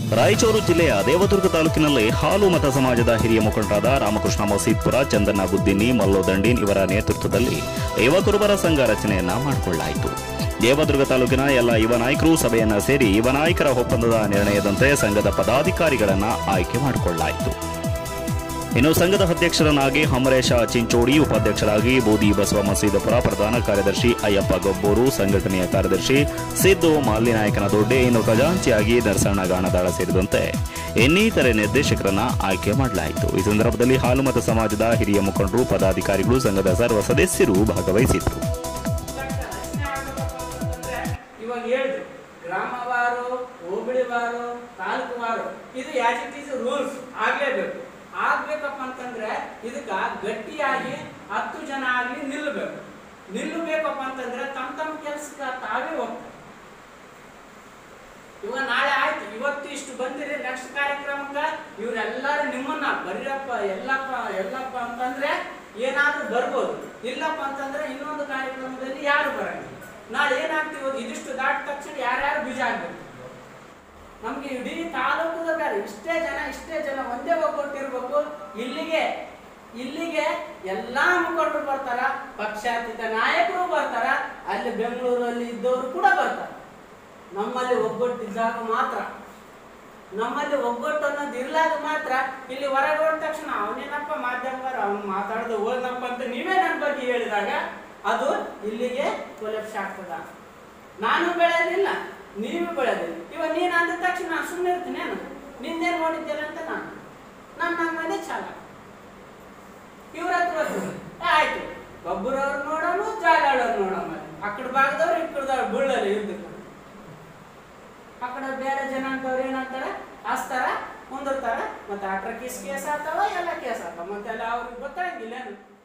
ರಾಯಚೂರು ಜಿಲ್ಲೆಯ ದೇವದುರ್ಗ ತಾಲೂಕಿನಲ್ಲಿ ಹಾಲು ಮತ ಸಮಾಜದ ಹಿರಿಯ ಮುಖಂಡರಾದ ರಾಮಕೃಷ್ಣ ಮಸೀದ್ಪುರ ಚಂದಣ್ಣ ಬುದ್ದಿನ್ನಿ ಮಲ್ಲೋ ದಂಡೀನ್ ಇವರ ನೇತೃತ್ವದಲ್ಲಿ ಯುವ ಕುರುಬರ ಸಂಘ ರಚನೆಯನ್ನ ಮಾಡಿಕೊಳ್ಳಲಾಯಿತು ದೇವದುರ್ಗ ತಾಲೂಕಿನ ಎಲ್ಲ ಯುವ ನಾಯಕರು ಸಭೆಯನ್ನ ಸೇರಿ ಯುವ ನಾಯಕರ ಒಪ್ಪಂದದ ನಿರ್ಣಯದಂತೆ ಸಂಘದ ಪದಾಧಿಕಾರಿಗಳನ್ನ ಆಯ್ಕೆ ಮಾಡಿಕೊಳ್ಳಲಾಯಿತು ಇನ್ನು ಸಂಘದ ಅಧ್ಯಕ್ಷರನ್ನಾಗಿ ಹಮರೇಶ ಚಿಂಚೋಡಿ ಉಪಾಧ್ಯಕ್ಷರಾಗಿ ಬೂದಿ ಬಸವ ಮಸೀದಪುರ ಪ್ರಧಾನ ಕಾರ್ಯದರ್ಶಿ ಅಯ್ಯಪ್ಪ ಗಬ್ಬೂರು ಸಂಘಟನೆಯ ಕಾರ್ಯದರ್ಶಿ ಸಿದ್ದು ಮಾಲಿನಾಯಕನ ದೊಡ್ಡೆ ಇನ್ನು ಖಜಾಂಚಿಯಾಗಿ ನರಸಣ್ಣ ಗಾಣದಾಳ ಸೇರಿದಂತೆ ಇನ್ನಿತರೆ ನಿರ್ದೇಶಕರನ್ನ ಆಯ್ಕೆ ಮಾಡಲಾಯಿತು ಈ ಸಂದರ್ಭದಲ್ಲಿ ಹಾಲುಮತ ಸಮಾಜದ ಹಿರಿಯ ಮುಖಂಡರು ಪದಾಧಿಕಾರಿಗಳು ಸಂಘದ ಸರ್ವ ಸದಸ್ಯರು ಭಾಗವಹಿಸಿದ್ರು ರಚನೆ ಆಗ್ಬೇಕಪ್ಪ ಅಂತಂದ್ರೆ ಇವಾಗ ಹೇಳಿದ್ರು ಗ್ರಾಮವಾರು ಹೋಬಳಿವಾರು ತಾಲೂಕುವಾರು ಇದು ಯಾಸ್ ಇಟ್ ಈಸ್ ರೂಲ್ಸ್ ಆಗ್ಲೇಬೇಕು ಆಗ್ಬೇಕಪ್ಪ ಅಂತಂದ್ರೆ ಇದಕ್ಕ ಗಟ್ಟಿಯಾಗಿ ಹತ್ತು ಜನ ಆಗ್ಲಿ ನಿಲ್ಲಬೇಕು ನಿಲ್ಲಬೇಕಪ್ಪ ಅಂತಂದ್ರೆ ತಮ್ಮ ತಮ್ಮ ಕೆಲ್ಸಕ್ಕೆ ತಾವೇ ಹೋಗ್ತಾರೆ ಇವಾಗ ನಾಳೆ ಆಯ್ತು ಇವತ್ತು ಇಷ್ಟು ಬಂದಿರಿ ನೆಕ್ಸ್ಟ್ ಕಾರ್ಯಕ್ರಮಕ್ಕೆ ಇವರೆಲ್ಲರೂ ನಿಮ್ಮನ್ನ ಬರೀರಪ್ಪ ಎಲ್ಲಪ್ಪ ಎಲ್ಲಪ್ಪ ಅಂತಂದ್ರೆ ಏನಾದ್ರೂ ಬರ್ಬೋದು ಇಲ್ಲಪ್ಪ ಅಂತಂದ್ರೆ ಇನ್ನೊಂದು ಕಾರ್ಯಕ್ರಮದಲ್ಲಿ ಯಾರು ಬರಂಗಿಲ್ಲ ನಾಳೆ ಏನಾಗ್ತೀವಿ ಇದಿಷ್ಟು ದಾಟ ತಕ್ಷಣ ಯಾರ್ಯಾರು ಬೀಜ ಆಗ್ಬೇಕು ನಮ್ಗೆ ಇಡೀ ತಾಲೂಕದ ಬೇರೆ ಇಷ್ಟೇ ಜನ ಇಷ್ಟೇ ಜನ ಒಂದೇ ಒಗ್ಗಟ್ಟಿರ್ಬೇಕು ಇಲ್ಲಿಗೆ ಇಲ್ಲಿಗೆ ಎಲ್ಲಾ ಮುಖಂಡರು ಬರ್ತಾರ ಪಕ್ಷಾತೀತ ನಾಯಕರು ಬರ್ತಾರ ಅಲ್ಲಿ ಬೆಂಗಳೂರಲ್ಲಿ ಇದ್ದವರು ಕೂಡ ಬರ್ತಾರೆ ನಮ್ಮಲ್ಲಿ ಒಗ್ಗಟ್ಟಿದ್ದಾಗ ಮಾತ್ರ ನಮ್ಮಲ್ಲಿ ಒಗ್ಗಟ್ಟು ಅನ್ನೋದು ಇರ್ಲಾಗ ಮಾತ್ರ ಇಲ್ಲಿ ಹೊರಗೆ ಹೋದ ತಕ್ಷಣ ಅವನೇನಪ್ಪ ಮಾಧ್ಯಮಗಾರ ಅವ್ನು ಮಾತಾಡೋದು ಹೋದ್ನಪ್ಪ ಅಂತ ನೀವೇ ನನ್ನ ಬಗ್ಗೆ ಹೇಳಿದಾಗ ಅದು ಇಲ್ಲಿಗೆ ಕೊಲೆಪ್ಸ್ ಆಗ್ತದ ನಾನು ಬೆಳೆಯೋದಿಲ್ಲ ನೀವು ಬೆಳೆಯೋದಿಲ್ಲ ಇವಾಗ ನೀನು ಅಂದ ತಕ್ಷಣ ನಾನು ಸುಮ್ಮನೆ ಇರ್ತೀನಿ ಏನು ನಿಂದೇನು ನೋಡಿದ್ದೇನೆ ಅಂತ ನಾನು ನಮ್ಮ ನಮ್ಮ ಮನೆ ಚಾಲ ಇವ್ರ ಹತ್ರ ಹೋಗ್ತೀನಿ. ಏ, ಆಯ್ತು ಒಬ್ಬರವ್ರು ನೋಡೋಣ ಜಾಗ ಆಡೋರು ನೋಡೋಣ ಆ ಕಡೆ ಭಾಗದವ್ರು ಈ ಕಡೆದವ್ರು ಬೀಳಲ್ಲ ಇರ್ಬೇಕು ಆ ಕಡೆ ಬೇರೆ ಜನಾಂಗದವ್ರು ಏನಂತಾರ ಹಸ್ತಾರ ಕುಂದಿರ್ತಾರ ಮತ್ತೆ ಅಟ್ರ ಕೇಸ್ ಕೇಸ್ ಆಗ್ತಾವ ಎಲ್ಲ ಕೇಸ್ ಆಗ್ತಾವ ಮತ್ತೆ ಎಲ್ಲ ಅವ್ರಿಗೆ ಗೊತ್ತಾಗಿಲ್ಲ ಏನು